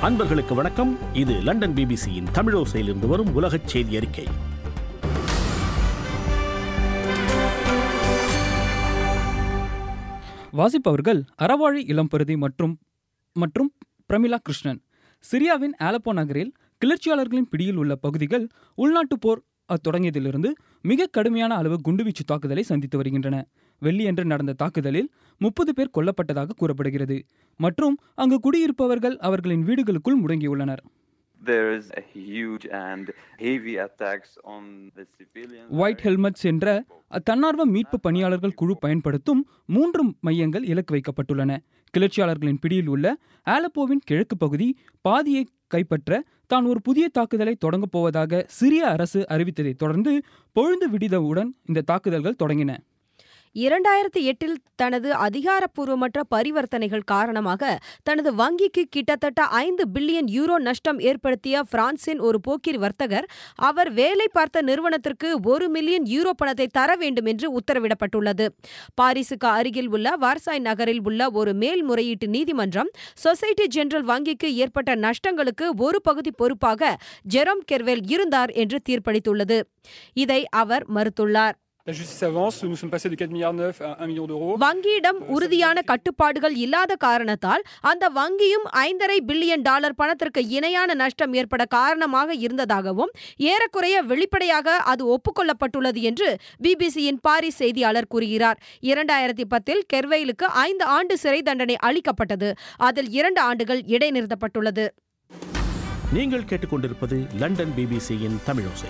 அன்பர்களுக்கு வணக்கம் இது லண்டன் பிபிசியின் தமிழோசையிலிருந்து வரும் உலகச் செய்தி அறிக்கை வாசிப்பவர்கள் அறவாழி இளம்பருதி மற்றும் மற்றும் பிரமிளா கிருஷ்ணன் சிரியாவின் ஆலப்போ நகரில் கிளர்ச்சியாளர்களின் பிடியில் உள்ள பகுதிகள் உள்நாட்டுப் போர் அ- தொடங்கியதிலிருந்து மிக கடுமையான அளவு குண்டுவீச்சு தாக்குதலை சந்தித்து வருகின்றன வெள்ளியன்று நடந்த தாக்குதலில் முப்பது பேர் கொல்லப்பட்டதாக கூறப்படுகிறது மற்றும் அங்கு குடியிருப்பவர்கள் அவர்களின் வீடுகளுக்குள் முடங்கியுள்ளனர் There is a huge and heavy attacks on the civilians. White helmets என்ற தன்னார்வ மீட்பு பணியாளர்கள் குழு பயன்படுத்தும் மூன்று மையங்கள் இலக்கு வைக்கப்பட்டுள்ளன கிளர்ச்சியாளர்களின் பிடியில் உள்ள ஆலப்போவின் கிழக்கு பகுதி பாதியை கைப்பற்ற தான் ஒரு புதிய தாக்குதலை தொடங்கப் போவதாக சிரிய அரசு அறிவித்ததைத் தொடர்ந்து பொழுது விடிதவுடன் இந்த தாக்குதல்கள் தொடங்கின இரண்டாயிரத்தி எட்டில் தனது அதிகாரப்பூர்வமற்ற பரிவர்த்தனைகள் காரணமாக தனது வங்கிக்கு கிட்டத்தட்ட ஐந்து பில்லியன் யூரோ நஷ்டம் ஏற்படுத்திய பிரான்சின் ஒரு போக்கிரி வர்த்தகர் அவர் வேலை பார்த்த நிறுவனத்திற்கு ஒரு மில்லியன் யூரோ பணத்தை தர வேண்டும் என்று உத்தரவிடப்பட்டுள்ளது பாரிஸுக்கு அருகில் உள்ள வார்சாய் நகரில் உள்ள ஒரு மேல்முறையீட்டு நீதிமன்றம் சொசைட்டி ஜெனரல் வங்கிக்கு ஏற்பட்ட நஷ்டங்களுக்கு ஒரு பகுதி பொறுப்பாக ஜெரோம் கெர்வெல் இருந்தார் என்று தீர்ப்பளித்துள்ளது இதை அவர் மறுத்துள்ளார் La justice avance, nous sommes passés de 4 milliards 9 à 1 million d'euros. வங்கியிடம் உறுதியான கட்டுப்பாடுகள் இல்லாத காரணத்தால் அந்த வங்கியும் ஐந்தரை பில்லியன் டாலர் பணத்திற்கு இணையான நஷ்டம் ஏற்பட காரணமாக இருந்ததாகவும் ஏறக்குறைய வெளிப்படையாக அது ஒப்புக்கொள்ளப்பட்டுள்ளது என்று பிபிசியின் பாரிஸ் செய்தியாளர் கூறுகிறார் இரண்டாயிரத்தி பத்தில் கெர்வெயிலுக்கு ஐந்து ஆண்டு சிறை தண்டனை அளிக்கப்பட்டது அதில் இரண்டு ஆண்டுகள் இடைநிறுத்தப்பட்டுள்ளது நீங்கள் கேட்டுக்கொண்டிருப்பது லண்டன் பிபிசியின் தமிழோசை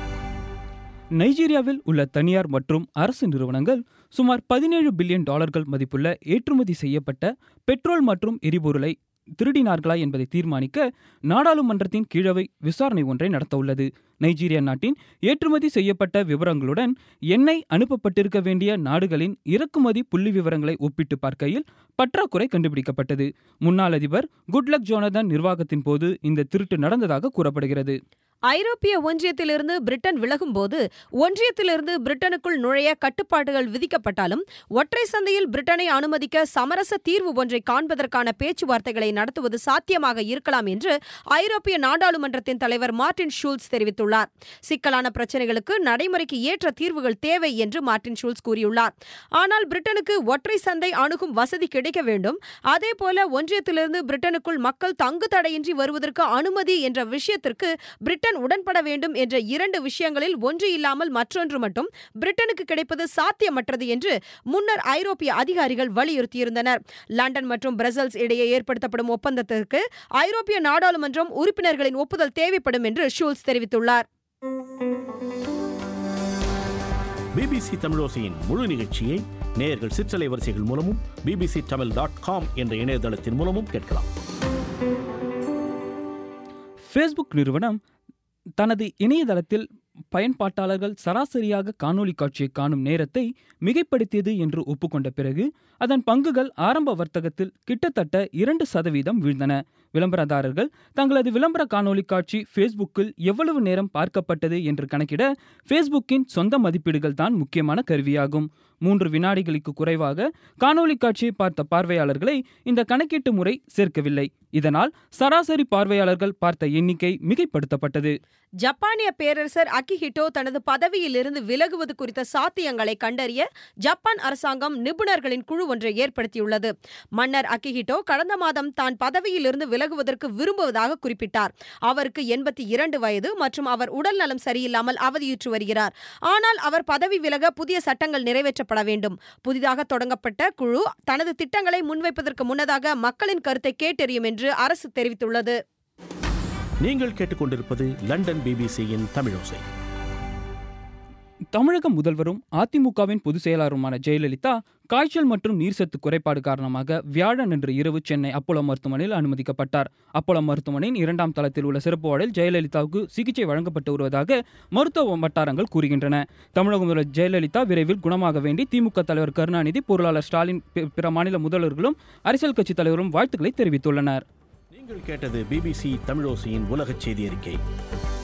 நைஜீரியாவில் உள்ள தனியார் மற்றும் அரசு நிறுவனங்கள் சுமார் பதினேழு பில்லியன் டாலர்கள் மதிப்புள்ள ஏற்றுமதி செய்யப்பட்ட பெட்ரோல் மற்றும் எரிபொருளை திருடினார்களா என்பதை தீர்மானிக்க நாடாளுமன்றத்தின் கீழவை விசாரணை ஒன்றை நடத்தவுள்ளது நைஜீரியா நாட்டின் ஏற்றுமதி செய்யப்பட்ட விவரங்களுடன் எண்ணெய் அனுப்பப்பட்டிருக்க வேண்டிய நாடுகளின் இறக்குமதி புள்ளி விவரங்களை ஒப்பிட்டு பார்க்கையில் பற்றாக்குறை கண்டுபிடிக்கப்பட்டது முன்னாள் அதிபர் குட்லக் ஜோனதன் நிர்வாகத்தின் போது இந்த திருட்டு நடந்ததாக கூறப்படுகிறது ஐரோப்பிய ஒன்றியத்திலிருந்து பிரிட்டன் விலகும்போது ஒன்றியத்திலிருந்து பிரிட்டனுக்குள் நுழைய கட்டுப்பாடுகள் விதிக்கப்பட்டாலும் ஒற்றை சந்தையில் பிரிட்டனை அனுமதிக்க சமரச தீர்வு ஒன்றை காண்பதற்கான பேச்சுவார்த்தைகளை நடத்துவது சாத்தியமாக இருக்கலாம் என்று ஐரோப்பிய நாடாளுமன்றத்தின் தலைவர் மார்டின் ஷூல்ஸ் தெரிவித்துள்ளார் சிக்கலான பிரச்சனைகளுக்கு நடைமுறைக்கு ஏற்ற தீர்வுகள் தேவை என்று மார்டின் ஷூல்ஸ் கூறியுள்ளார் ஆனால் பிரிட்டனுக்கு ஒற்றை சந்தை அணுகும் வசதி கிடைக்க வேண்டும் அதேபோல ஒன்றியத்திலிருந்து பிரிட்டனுக்குள் மக்கள் தங்கு தடையின்றி வருவதற்கு அனுமதி என்ற விஷயத்திற்கு பிரிட்டன் உடன்பட வேண்டும் என்ற இரண்டு விஷயங்களில் ஒன்று இல்லாமல் மற்றொன்று மட்டும் பிரிட்டனுக்கு கிடைப்பது சாத்தியமற்றது என்று முன்னர் ஐரோப்பிய அதிகாரிகள் வலியுறுத்தியிருந்தனர் லண்டன் மற்றும் பிரசல்ஸ் இடையே ஏற்படுத்தப்படும் ஒப்பந்தத்திற்கு ஐரோப்பிய நாடாளுமன்றம் உறுப்பினர்களின் ஒப்புதல் தேவைப்படும் என்று ஷூல்ஸ் தெரிவித்துள்ளார் பிபிசி தமிழோசையின் முழு நிகழ்ச்சியை நேயர்கள் சிற்றலை வரிசைகள் மூலமும் பிபிசி தமிழ் டாட் காம் என்ற இணையதளத்தின் மூலமும் கேட்கலாம் ஃபேஸ்புக் நிறுவனம் தனது இணையதளத்தில் பயன்பாட்டாளர்கள் சராசரியாக காணொளி காட்சியை காணும் நேரத்தை மிகைப்படுத்தியது என்று ஒப்புக்கொண்ட பிறகு அதன் பங்குகள் ஆரம்ப வர்த்தகத்தில் கிட்டத்தட்ட இரண்டு சதவீதம் வீழ்ந்தன விளம்பரதாரர்கள் தங்களது விளம்பர காணொளி காட்சி ஃபேஸ்புக்கில் எவ்வளவு நேரம் பார்க்கப்பட்டது என்று கணக்கிட ஃபேஸ்புக்கின் சொந்த மதிப்பீடுகள் தான் முக்கியமான கருவியாகும் மூன்று வினாடிகளுக்கு குறைவாக காணொளி காட்சியை பார்த்த பார்வையாளர்களை இந்த கணக்கீட்டு முறை சேர்க்கவில்லை இதனால் சராசரி பார்வையாளர்கள் பார்த்த எண்ணிக்கை மிகைப்படுத்தப்பட்டது ஜப்பானிய பேரரசர் அகிஹிட்டோ தனது பதவியிலிருந்து விலகுவது குறித்த சாத்தியங்களை கண்டறிய ஜப்பான் அரசாங்கம் நிபுணர்களின் குழு ஒன்றை ஏற்படுத்தியுள்ளது மன்னர் அகிஹிட்டோ கடந்த மாதம் தான் பதவியிலிருந்து விலகுவதற்கு விரும்புவதாக குறிப்பிட்டார் அவருக்கு எண்பத்தி இரண்டு வயது மற்றும் அவர் உடல் நலம் சரியில்லாமல் அவதியுற்று வருகிறார் ஆனால் அவர் பதவி விலக புதிய சட்டங்கள் நிறைவேற்றப்பட வேண்டும் புதிதாக தொடங்கப்பட்ட குழு தனது திட்டங்களை முன்வைப்பதற்கு முன்னதாக மக்களின் கருத்தை கேட்டறியும் என்று அரசு தெரிவித்துள்ளது நீங்கள் கேட்டுக்கொண்டிருப்பது லண்டன் பிபிசியின் தமிழோசை தமிழக முதல்வரும் அதிமுகவின் பொதுச் செயலாளருமான ஜெயலலிதா காய்ச்சல் மற்றும் நீர்சத்து குறைபாடு காரணமாக வியாழனன்று இரவு சென்னை அப்போலோ மருத்துவமனையில் அனுமதிக்கப்பட்டார் அப்போலோ மருத்துவமனையின் இரண்டாம் தளத்தில் உள்ள சிறப்பு வார்டில் ஜெயலலிதாவுக்கு சிகிச்சை வழங்கப்பட்டு வருவதாக மருத்துவ வட்டாரங்கள் கூறுகின்றன தமிழக முதல்வர் ஜெயலலிதா விரைவில் குணமாக வேண்டி திமுக தலைவர் கருணாநிதி பொருளாளர் ஸ்டாலின் பி- பிற மாநில முதல்வர்களும் அரசியல் கட்சித் தலைவரும் வாழ்த்துக்களை தெரிவித்துள்ளனர் நீங்கள் கேட்டது பிபிசி தமிழோசையின் உலகச் செய்தி அறிக்கை